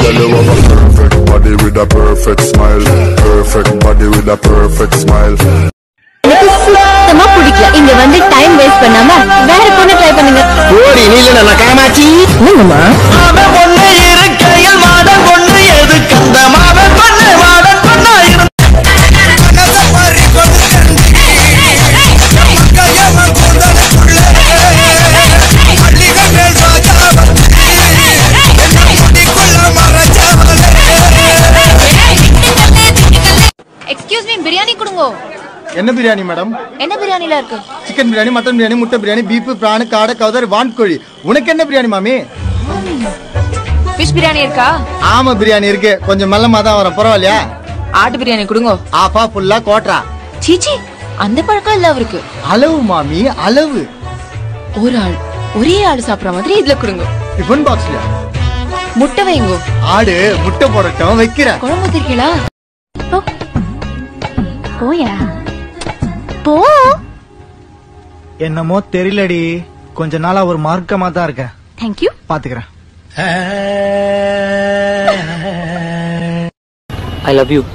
Girl, you have a perfect body with a perfect smile. Perfect body with a perfect smile. எனக்கு சுத்தமா பிடிக்கல இங்க வந்து time waste பண்ணாம வேற பொண்ணு ட்ரை பண்ணுங்க ஓடி நீல நான் காமாச்சி என்னங்கம்மா அவன் ஒண்ணு இருக்கையில் மாடன் ஒண்ணு எதுக்கு அந்த மாடன் பண்ணு மாடன் பண்ணா எக்ஸ்கியூஸ் மீ பிரியாணி கொடுங்க என்ன பிரியாணி மேடம் என்ன பிரியாணில இருக்கு சிக்கன் பிரியாணி மட்டன் பிரியாணி முட்டை பிரியாணி பீஃப் பிராணு காடை கவுதர் வான்கோழி உனக்கு என்ன பிரியாணி மாமி ஃபிஷ் பிரியாணி இருக்கா ஆமா பிரியாணி இருக்கு கொஞ்சம் மெல்லமா தான் வரும் பரவாயில்லையா ஆட்டு பிரியாணி கொடுங்க ஆஃபா ஃபுல்லா கோட்ரா சீச்சி அந்த பழக்கம் இல்ல அவருக்கு அளவு மாமி அளவு ஒரு ஆள் ஒரே ஆள் சாப்பிடுற மாதிரி இதுல கொடுங்க டிஃபன் பாக்ஸ்ல முட்டை வைங்க ஆடு முட்டை போடட்டும் வைக்கிறேன் குழம்பு தெரியுங்களா போயா போ என்னமோ தெரியலடி கொஞ்ச நாளா ஒரு மார்க்கமா தான் இருக்கேன் தேங்க்யூ பாத்துக்கிறேன் ஐ லவ் யூ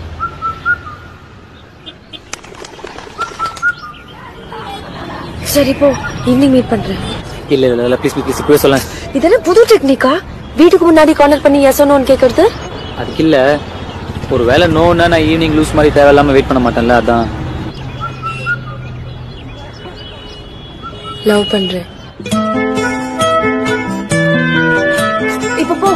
சரி போ ஈவினிங் மீட் பண்றேன் இல்ல இல்ல இல்ல ப்ளீஸ் ப்ளீஸ் இப்பவே சொல்ல இதெல்லாம் புது டெக்னிக்கா வீட்டுக்கு முன்னாடி கார்னர் பண்ணி எஸ் நோன்னு கேக்குறது அதுக்கு இல்ல ஒரு வேலை நோன்னா நான் ஈவினிங் லூஸ் மாதிரி தேவையில்லாம வெயிட் பண்ண மாட்டேன்ல அதான் லவ் பண்றேன் இப்ப போ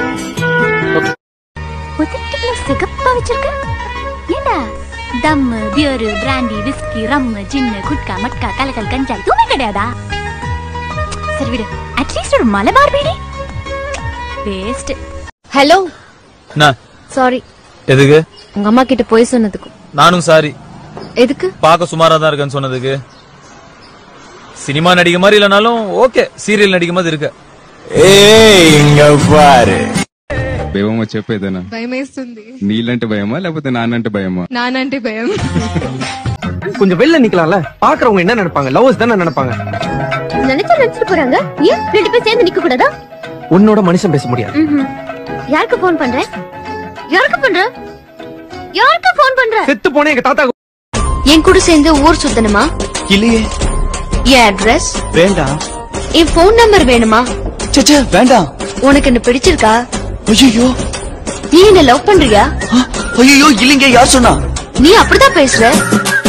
உதட்டுல சிகப்பா வச்சிருக்க ஏண்டா தம் beer brandy whisky rum gin gutka matka கலக்கல் கஞ்சா எதுவுமே கிடையாதா சரி விடு அட்லீஸ்ட் ஒரு மலபார் பீடி வேஸ்ட் ஹலோ என்ன சாரி எதுக்கு உங்க அம்மா கிட்ட போய் சொன்னதுக்கு நானும் சாரி எதுக்கு பார்க்க சுமாரா தான் இருக்கேன்னு சொன்னதுக்கு சினிமா நடிக்க மாதிரி இல்லைனாலும் ஓகே சீரியல் நடிக்க மாதிரி இருக்க ఏయ్ ఇంగ పారు భయమో చెప్పేదేనా భయమేస్తుంది నీళ్ళంటే భయమా లేకపోతే నాన్నంటే భయమా నానంటే భయం கொஞ்சம் வெளில நிக்கலாம்ல பாக்குறவங்க என்ன நினைப்பாங்க லவ்வர்ஸ் தானே நினைப்பாங்க நினைச்சா நினைச்சிட்டு போறாங்க ஏன் ரெண்டு பேர் சேர்ந்து நிக்க கூடாதா உன்னோட மனுஷன் பேச முடியாது ம்ஹும். யாருக்கு போன் பண்ற யாருக்கு பண்ற யாருக்கு போன் பண்ற செத்து போனே எங்க தாத்தா என் கூட சேர்ந்து ஊர் சுத்தணுமா இல்லையே என் அட்ரஸ் வேண்டாம் என் போன் நம்பர் வேணுமா சச்சா வேண்டாம் உனக்கு என்ன பிடிச்சிருக்கா ஐயோ நீ என்ன லவ் பண்றியா ஐயோ இல்லைங்க யார் சொன்னா நீ அப்படிதான் பேசுற